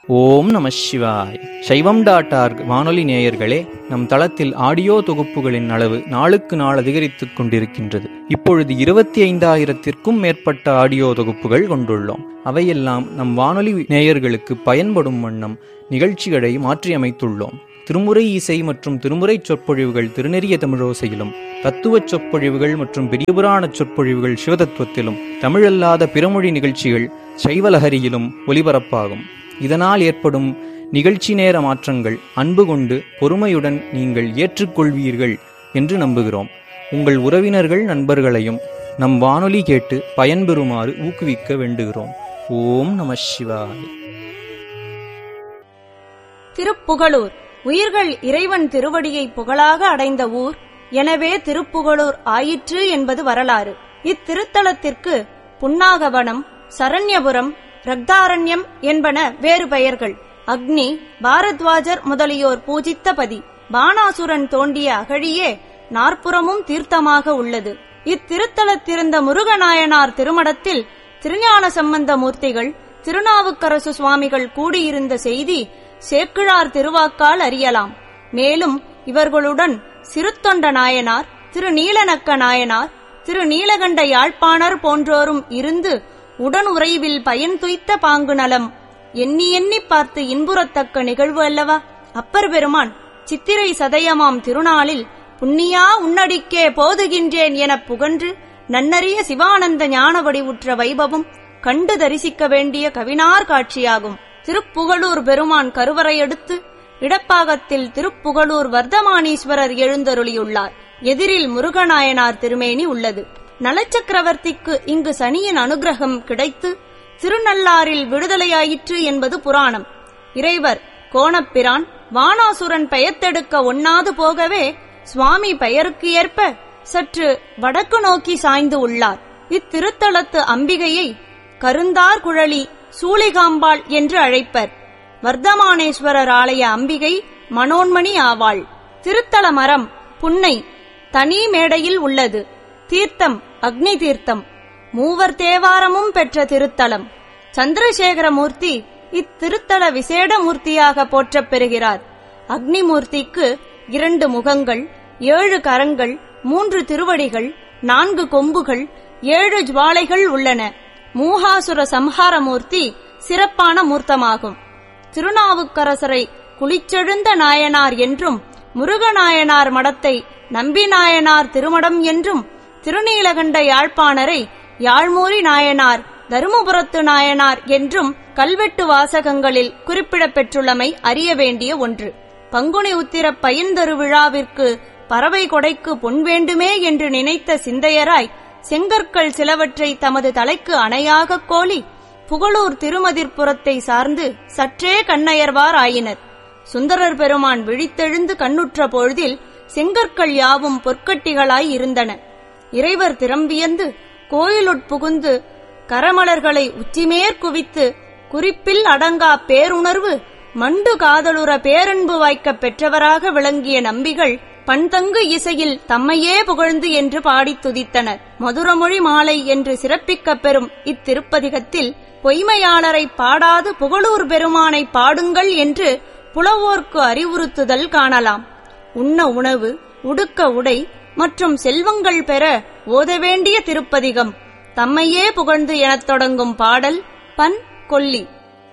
ஓம் நம சிவாய் சைவம் டாட் ஆர்க் வானொலி நேயர்களே நம் தளத்தில் ஆடியோ தொகுப்புகளின் அளவு நாளுக்கு நாள் அதிகரித்துக் கொண்டிருக்கின்றது இப்பொழுது இருபத்தி ஐந்தாயிரத்திற்கும் மேற்பட்ட ஆடியோ தொகுப்புகள் கொண்டுள்ளோம் அவையெல்லாம் நம் வானொலி நேயர்களுக்கு பயன்படும் வண்ணம் நிகழ்ச்சிகளை மாற்றியமைத்துள்ளோம் திருமுறை இசை மற்றும் திருமுறை சொற்பொழிவுகள் திருநெறிய தமிழோசையிலும் தத்துவச் சொற்பொழிவுகள் மற்றும் பெரியபுராண சொற்பொழிவுகள் சிவதத்துவத்திலும் தமிழல்லாத பிறமொழி நிகழ்ச்சிகள் சைவலஹரியிலும் ஒலிபரப்பாகும் இதனால் ஏற்படும் நிகழ்ச்சி நேர மாற்றங்கள் அன்பு கொண்டு பொறுமையுடன் நீங்கள் ஏற்றுக்கொள்வீர்கள் என்று நம்புகிறோம் உங்கள் உறவினர்கள் நண்பர்களையும் நம் வானொலி கேட்டு பயன்பெறுமாறு ஊக்குவிக்க வேண்டுகிறோம் ஓம் நம சிவாய் திருப்புகழூர் உயிர்கள் இறைவன் திருவடியை புகழாக அடைந்த ஊர் எனவே திருப்புகழூர் ஆயிற்று என்பது வரலாறு இத்திருத்தலத்திற்கு புன்னாகவனம் சரண்யபுரம் ரக்தாரண்யம் என்பன வேறு பெயர்கள் அக்னி பாரத்வாஜர் முதலியோர் பூஜித்த பதி பானாசுரன் தோண்டிய அகழியே நாற்புறமும் தீர்த்தமாக உள்ளது இத்திருத்தலத்திருந்த முருகநாயனார் திருமடத்தில் திருஞான சம்பந்த மூர்த்திகள் திருநாவுக்கரசு சுவாமிகள் கூடியிருந்த செய்தி சேக்கிழார் திருவாக்கால் அறியலாம் மேலும் இவர்களுடன் சிறுத்தொண்ட நாயனார் திரு நீலநக்க நாயனார் திரு நீலகண்ட யாழ்ப்பாணர் போன்றோரும் இருந்து உடன் உறைவில் பயன் துய்த்த பாங்கு நலம் எண்ணி எண்ணி பார்த்து இன்புறத்தக்க நிகழ்வு அல்லவா அப்பர் பெருமான் சித்திரை சதயமாம் திருநாளில் புண்ணியா உன்னடிக்கே போதுகின்றேன் எனப் புகன்று நன்னறிய சிவானந்த ஞான வடிவுற்ற வைபவம் கண்டு தரிசிக்க வேண்டிய கவினார் காட்சியாகும் திருப்புகழூர் பெருமான் கருவறையடுத்து இடப்பாகத்தில் திருப்புகழூர் வர்த்தமானீஸ்வரர் எழுந்தருளியுள்ளார் எதிரில் முருகநாயனார் திருமேனி உள்ளது நலச்சக்கரவர்த்திக்கு இங்கு சனியின் அனுகிரகம் கிடைத்து திருநள்ளாரில் விடுதலையாயிற்று என்பது புராணம் இறைவர் கோணப்பிரான் வானாசுரன் பெயர்த்தெடுக்க ஒண்ணாது போகவே சுவாமி பெயருக்கு ஏற்ப சற்று வடக்கு நோக்கி சாய்ந்து உள்ளார் இத்திருத்தலத்து அம்பிகையை கருந்தார் குழலி சூளிகாம்பாள் என்று அழைப்பர் வர்த்தமானேஸ்வரர் ஆலய அம்பிகை மனோன்மணி ஆவாள் திருத்தல மரம் புன்னை தனி மேடையில் உள்ளது தீர்த்தம் அக்னி தீர்த்தம் மூவர் தேவாரமும் பெற்ற திருத்தலம் சந்திரசேகரமூர்த்தி இத்திருத்தல விசேட மூர்த்தியாக போற்றப் பெறுகிறார் அக்னிமூர்த்திக்கு இரண்டு முகங்கள் ஏழு கரங்கள் மூன்று திருவடிகள் நான்கு கொம்புகள் ஏழு ஜுவாலைகள் உள்ளன மூகாசுர சம்ஹாரமூர்த்தி சிறப்பான மூர்த்தமாகும் திருநாவுக்கரசரை குளிச்செழுந்த நாயனார் என்றும் முருகநாயனார் மடத்தை நம்பி நாயனார் திருமடம் என்றும் திருநீலகண்ட யாழ்ப்பாணரை யாழ்மூரி நாயனார் தருமபுரத்து நாயனார் என்றும் கல்வெட்டு வாசகங்களில் குறிப்பிடப்பெற்றுள்ளமை அறிய வேண்டிய ஒன்று பங்குனி உத்திர பயன்தரு விழாவிற்கு பறவை கொடைக்கு பொன் வேண்டுமே என்று நினைத்த சிந்தையராய் செங்கற்கள் சிலவற்றை தமது தலைக்கு அணையாகக் கோலி புகழூர் திருமதிர்புறத்தை சார்ந்து சற்றே கண்ணயர்வார் ஆயினர் சுந்தரர் பெருமான் விழித்தெழுந்து கண்ணுற்ற பொழுதில் செங்கற்கள் யாவும் பொற்கட்டிகளாய் இருந்தன இறைவர் திறம்பியந்து கோயிலுட்புகுந்து கரமலர்களை உச்சிமேற் குவித்து குறிப்பில் அடங்கா பேருணர்வு மண்டு காதலுற பேரன்பு வாய்க்கப் பெற்றவராக விளங்கிய நம்பிகள் பண்தங்கு இசையில் தம்மையே புகழ்ந்து என்று பாடித் துதித்தனர் மதுரமொழி மாலை என்று சிறப்பிக்கப் பெறும் இத்திருப்பதிகத்தில் பொய்மையாளரை பாடாது புகழூர் பெருமானை பாடுங்கள் என்று புலவோர்க்கு அறிவுறுத்துதல் காணலாம் உண்ண உணவு உடுக்க உடை மற்றும் செல்வங்கள் பெற ஓத வேண்டிய திருப்பதிகம் தம்மையே புகழ்ந்து எனத் தொடங்கும் பாடல் பன் கொல்லி